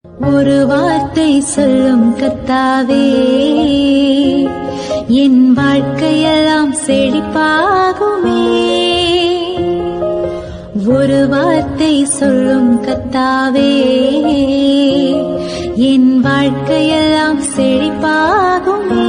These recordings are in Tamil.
ஒரு வார்த்தை சொல்லும் கத்தாவே என் வாழ்க்கையெல்லாம் செழிப்பாகுமே ஒரு வார்த்தை சொல்லும் கத்தாவே என் வாழ்க்கையெல்லாம் செழிப்பாகுமே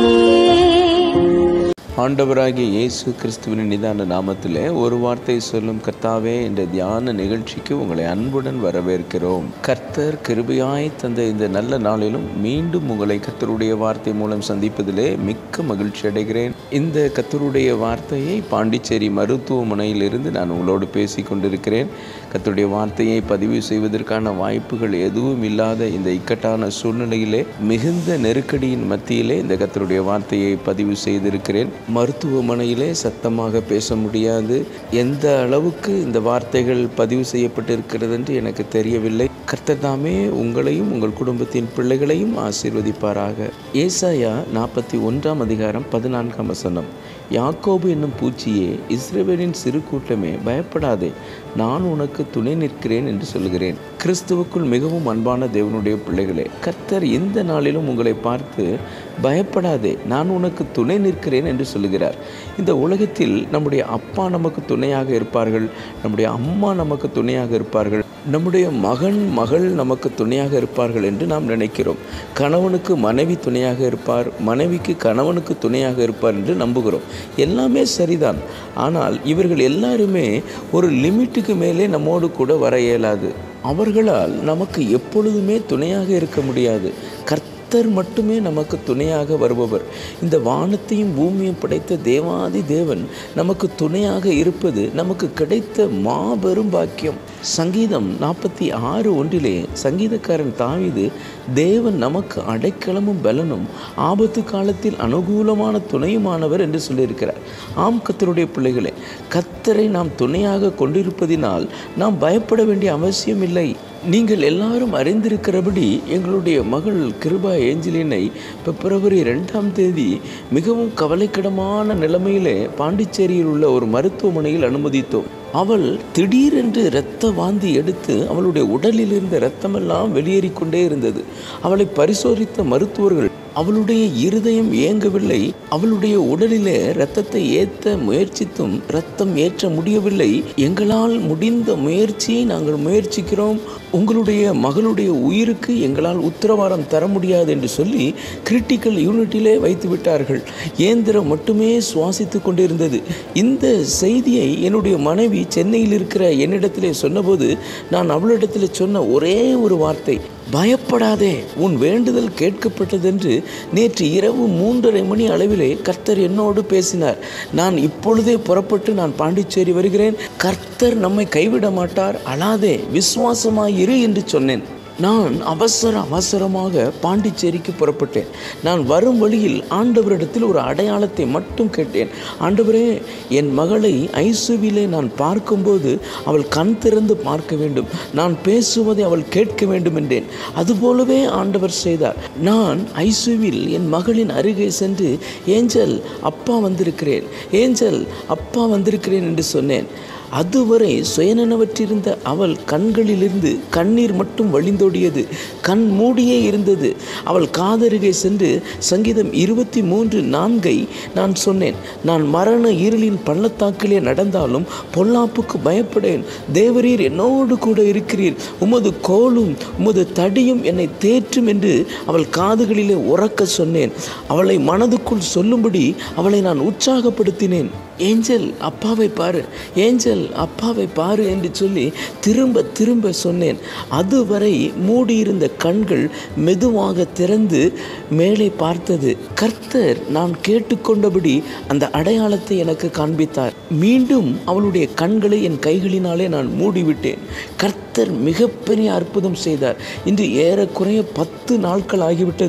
ஆண்டவராகிய இயேசு கிறிஸ்துவின் நிதான நாமத்திலே ஒரு வார்த்தை சொல்லும் கர்த்தாவே என்ற தியான நிகழ்ச்சிக்கு உங்களை அன்புடன் வரவேற்கிறோம் கர்த்தர் கிருபையாய் தந்த இந்த நல்ல நாளிலும் மீண்டும் உங்களை கர்த்தருடைய வார்த்தை மூலம் சந்திப்பதிலே மிக்க மகிழ்ச்சி அடைகிறேன் இந்த கர்த்தருடைய வார்த்தையை பாண்டிச்சேரி மருத்துவமனையிலிருந்து நான் உங்களோடு பேசி கொண்டிருக்கிறேன் கர்த்தருடைய வார்த்தையை பதிவு செய்வதற்கான வாய்ப்புகள் எதுவும் இல்லாத இந்த இக்கட்டான சூழ்நிலையிலே மிகுந்த நெருக்கடியின் மத்தியிலே இந்த கர்த்தருடைய வார்த்தையை பதிவு செய்திருக்கிறேன் மருத்துவமனையிலே சத்தமாக பேச முடியாது எந்த அளவுக்கு இந்த வார்த்தைகள் பதிவு செய்யப்பட்டிருக்கிறது என்று எனக்கு தெரியவில்லை கர்த்தர் தாமே உங்களையும் உங்கள் குடும்பத்தின் பிள்ளைகளையும் ஆசீர்வதிப்பாராக ஏசாயா நாற்பத்தி ஒன்றாம் அதிகாரம் பதினான்காம் வசனம் யாக்கோபு என்னும் பூச்சியே இஸ்ரேவேலின் சிறு கூட்டமே பயப்படாதே நான் உனக்கு துணை நிற்கிறேன் என்று சொல்கிறேன் கிறிஸ்துவுக்குள் மிகவும் அன்பான தேவனுடைய பிள்ளைகளே கர்த்தர் எந்த நாளிலும் உங்களை பார்த்து பயப்படாதே நான் உனக்கு துணை நிற்கிறேன் என்று சொல்லுகிறார் இந்த உலகத்தில் நம்முடைய அப்பா நமக்கு துணையாக இருப்பார்கள் நம்முடைய அம்மா நமக்கு துணையாக இருப்பார்கள் நம்முடைய மகன் மகள் நமக்கு துணையாக இருப்பார்கள் என்று நாம் நினைக்கிறோம் கணவனுக்கு மனைவி துணையாக இருப்பார் மனைவிக்கு கணவனுக்கு துணையாக இருப்பார் என்று நம்புகிறோம் எல்லாமே சரிதான் ஆனால் இவர்கள் எல்லாருமே ஒரு லிமிட்டுக்கு மேலே நம்மோடு கூட வர இயலாது அவர்களால் நமக்கு எப்பொழுதுமே துணையாக இருக்க முடியாது கர்த்த கர்த்தர் மட்டுமே நமக்கு துணையாக வருபவர் இந்த வானத்தையும் பூமியும் படைத்த தேவாதி தேவன் நமக்கு துணையாக இருப்பது நமக்கு கிடைத்த மாபெரும் பாக்கியம் சங்கீதம் நாற்பத்தி ஆறு ஒன்றிலே சங்கீதக்காரன் தாவிது தேவன் நமக்கு அடைக்கலமும் பலனும் ஆபத்து காலத்தில் அனுகூலமான துணையுமானவர் என்று சொல்லியிருக்கிறார் ஆம் கத்தருடைய பிள்ளைகளே கத்தரை நாம் துணையாக கொண்டிருப்பதினால் நாம் பயப்பட வேண்டிய அவசியம் இல்லை நீங்கள் எல்லாரும் அறிந்திருக்கிறபடி எங்களுடைய மகள் கிருபா ஏஞ்சலினை பிப்ரவரி ரெண்டாம் தேதி மிகவும் கவலைக்கிடமான நிலைமையிலே பாண்டிச்சேரியில் உள்ள ஒரு மருத்துவமனையில் அனுமதித்தோம் அவள் திடீரென்று இரத்த வாந்தி எடுத்து அவளுடைய உடலில் இருந்த இரத்தமெல்லாம் வெளியேறிக்கொண்டே இருந்தது அவளை பரிசோதித்த மருத்துவர்கள் அவளுடைய இருதயம் இயங்கவில்லை அவளுடைய உடலிலே இரத்தத்தை ஏற்ற முயற்சித்தும் இரத்தம் ஏற்ற முடியவில்லை எங்களால் முடிந்த முயற்சியை நாங்கள் முயற்சிக்கிறோம் உங்களுடைய மகளுடைய உயிருக்கு எங்களால் உத்தரவாதம் தர முடியாது என்று சொல்லி கிரிட்டிக்கல் யூனிட்டிலே வைத்து விட்டார்கள் இயந்திரம் மட்டுமே சுவாசித்து கொண்டிருந்தது இந்த செய்தியை என்னுடைய மனைவி சென்னையில் இருக்கிற என்னிடத்திலே சொன்னபோது நான் அவளிடத்தில் சொன்ன ஒரே ஒரு வார்த்தை பயப்படாதே உன் வேண்டுதல் கேட்கப்பட்டதென்று நேற்று இரவு மூன்றரை மணி அளவிலே கர்த்தர் என்னோடு பேசினார் நான் இப்பொழுதே புறப்பட்டு நான் பாண்டிச்சேரி வருகிறேன் கர்த்தர் நம்மை கைவிட மாட்டார் அழாதே விசுவாசமாயிரு என்று சொன்னேன் நான் அவசர அவசரமாக பாண்டிச்சேரிக்கு புறப்பட்டேன் நான் வரும் வழியில் ஆண்டவரிடத்தில் ஒரு அடையாளத்தை மட்டும் கேட்டேன் ஆண்டவரே என் மகளை ஐசுவிலே நான் பார்க்கும்போது அவள் கண் திறந்து பார்க்க வேண்டும் நான் பேசுவதை அவள் கேட்க வேண்டும் என்றேன் அதுபோலவே ஆண்டவர் செய்தார் நான் ஐசுவில் என் மகளின் அருகே சென்று ஏஞ்சல் அப்பா வந்திருக்கிறேன் ஏஞ்சல் அப்பா வந்திருக்கிறேன் என்று சொன்னேன் அதுவரை சுயநனவற்றிருந்த அவள் கண்களிலிருந்து கண்ணீர் மட்டும் வழிந்தோடியது கண் மூடியே இருந்தது அவள் காதருகே சென்று சங்கீதம் இருபத்தி மூன்று நான்கை நான் சொன்னேன் நான் மரண இருளின் பள்ளத்தாக்கிலே நடந்தாலும் பொல்லாப்புக்கு பயப்படேன் தேவரீர் என்னோடு கூட இருக்கிறீர் உமது கோலும் உமது தடியும் என்னை தேற்றும் என்று அவள் காதுகளிலே உறக்க சொன்னேன் அவளை மனதுக்குள் சொல்லும்படி அவளை நான் உற்சாகப்படுத்தினேன் ஏஞ்சல் அப்பாவை பாரு ஏஞ்சல் அப்பாவை பாரு என்று சொல்லி திரும்ப திரும்ப சொன்னேன் அதுவரை மூடியிருந்த கண்கள் மெதுவாக திறந்து மேலே பார்த்தது கர்த்தர் நான் கேட்டுக்கொண்டபடி அந்த அடையாளத்தை எனக்கு காண்பித்தார் மீண்டும் அவளுடைய கண்களை என் கைகளினாலே நான் மூடிவிட்டேன் கர்த்தர் மிகப்பெரிய அற்புதம் செய்தார் இன்று ஏறக்குறைய பத்து நாட்கள் ஆகிவிட்டது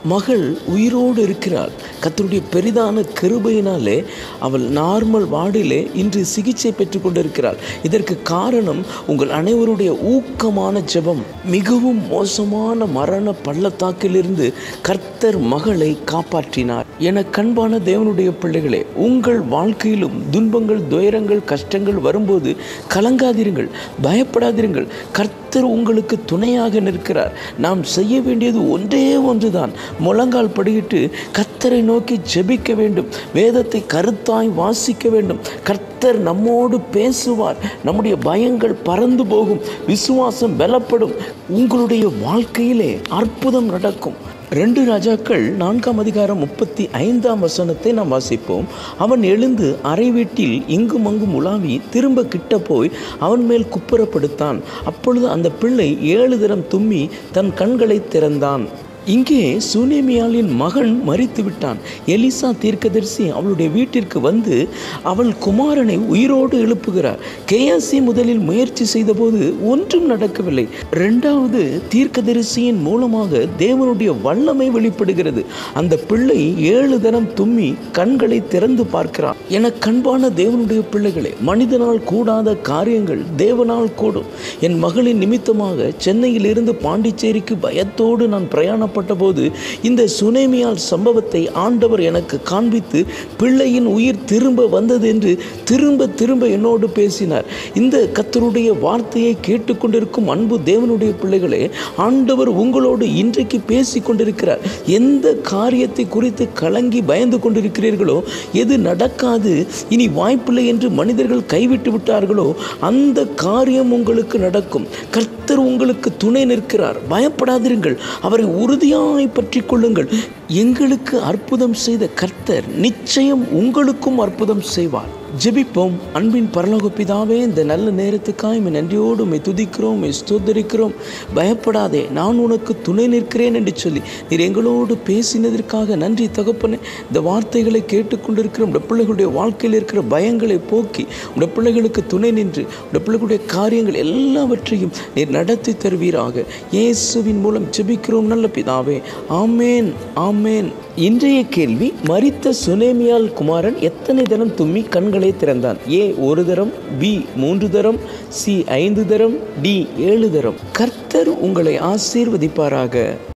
மகள் உயிரோடு இருக்கிறாள் கத்தருடைய பெரிதான கிருபையினாலே அவள் நார்மல் வார்டிலே இன்று சிகிச்சை பெற்றுக் கொண்டிருக்கிறாள் இதற்கு காரணம் உங்கள் அனைவருடைய ஊக்கமான ஜெபம் மிகவும் மோசமான மரண பள்ளத்தாக்கிலிருந்து கர்த்தர் மகளை காப்பாற்றினார் என கண்பான தேவனுடைய பிள்ளைகளே உங்கள் வாழ்க்கையிலும் துன்பங்கள் துயரங்கள் கஷ்டங்கள் வரும்போது கலங்காதிருங்கள் பயப்படாதிருங்கள் கர்த்தர் உங்களுக்கு துணையாக நிற்கிறார் நாம் செய்ய வேண்டியது ஒன்றே ஒன்றுதான் முழங்கால் படியிட்டு கர்த்தரை நோக்கி ஜெபிக்க வேண்டும் வேதத்தை கருத்தாய் வாசிக்க வேண்டும் கர்த்தர் நம்மோடு பேசுவார் நம்முடைய பயங்கள் பறந்து போகும் விசுவாசம் பலப்படும் உங்களுடைய வாழ்க்கையிலே அற்புதம் நடக்கும் ரெண்டு ராஜாக்கள் நான்காம் அதிகாரம் முப்பத்தி ஐந்தாம் வசனத்தை நாம் வாசிப்போம் அவன் எழுந்து அறை வீட்டில் இங்கும் அங்கும் உலாவி திரும்ப கிட்ட போய் அவன் மேல் குப்புறப்படுத்தான் அப்பொழுது அந்த பிள்ளை ஏழு தரம் தும்மி தன் கண்களை திறந்தான் இங்கே சூனேமியாளின் மகன் மறித்து விட்டான் எலிசா தீர்க்கதரிசி அவளுடைய வீட்டிற்கு வந்து அவள் குமாரனை உயிரோடு எழுப்புகிறார் கேயாசி முதலில் முயற்சி செய்தபோது ஒன்றும் நடக்கவில்லை ரெண்டாவது தீர்க்கதரிசியின் மூலமாக தேவனுடைய வல்லமை வெளிப்படுகிறது அந்த பிள்ளை ஏழு தரம் தும்மி கண்களை திறந்து பார்க்கிறான் என கண்பான தேவனுடைய பிள்ளைகளே மனிதனால் கூடாத காரியங்கள் தேவனால் கூடும் என் மகளின் நிமித்தமாக சென்னையில் இருந்து பாண்டிச்சேரிக்கு பயத்தோடு நான் பிரயாணப்பட்ட போது இந்த சுனேமியால் சம்பவத்தை ஆண்டவர் எனக்கு காண்பித்து பிள்ளையின் உயிர் திரும்ப வந்தது என்று திரும்ப திரும்ப என்னோடு பேசினார் இந்த கத்தருடைய வார்த்தையை கேட்டுக்கொண்டிருக்கும் அன்பு தேவனுடைய பிள்ளைகளே ஆண்டவர் உங்களோடு இன்றைக்கு பேசி கொண்டிருக்கிறார் எந்த காரியத்தை குறித்து கலங்கி பயந்து கொண்டிருக்கிறீர்களோ எது நடக்காது இனி வாய்ப்பில்லை என்று மனிதர்கள் கைவிட்டு விட்டார்களோ அந்த காரியம் உங்களுக்கு நடக்கும் கர்த்தர் உங்களுக்கு துணை நிற்கிறார் பயப்படாதிருங்கள் அவரை உறுதியாய் பற்றி கொள்ளுங்கள் எங்களுக்கு அற்புதம் செய்த கர்த்தர் நிச்சயம் உங்களுக்கும் அற்புதம் செய்வார் ஜெபிப்போம் அன்பின் பரலோக பிதாவே இந்த நல்ல நேரத்துக்காக உம்மை நன்றியோடு உம்மை துதிக்கிறோம் உம்மை ஸ்தோத்தரிக்கிறோம் பயப்படாதே நான் உனக்கு துணை நிற்கிறேன் என்று சொல்லி நீர் எங்களோடு பேசினதற்காக நன்றி தகப்பனே இந்த வார்த்தைகளை கேட்டுக்கொண்டிருக்கிற உடைய பிள்ளைகளுடைய வாழ்க்கையில் இருக்கிற பயங்களை போக்கி உடைய பிள்ளைகளுக்கு துணை நின்று உடைய பிள்ளைகளுடைய காரியங்கள் எல்லாவற்றையும் நீர் நடத்தி தருவீராக இயேசுவின் மூலம் ஜெபிக்கிறோம் நல்ல பிதாவே ஆமேன் ஆமேன் இன்றைய கேள்வி மரித்த சுனேமியால் குமாரன் எத்தனை தரம் தும்மி கண்களை திறந்தான் ஏ ஒரு தரம் பி மூன்று தரம் சி ஐந்து தரம் டி ஏழு தரம் கர்த்தர் உங்களை ஆசீர்வதிப்பாராக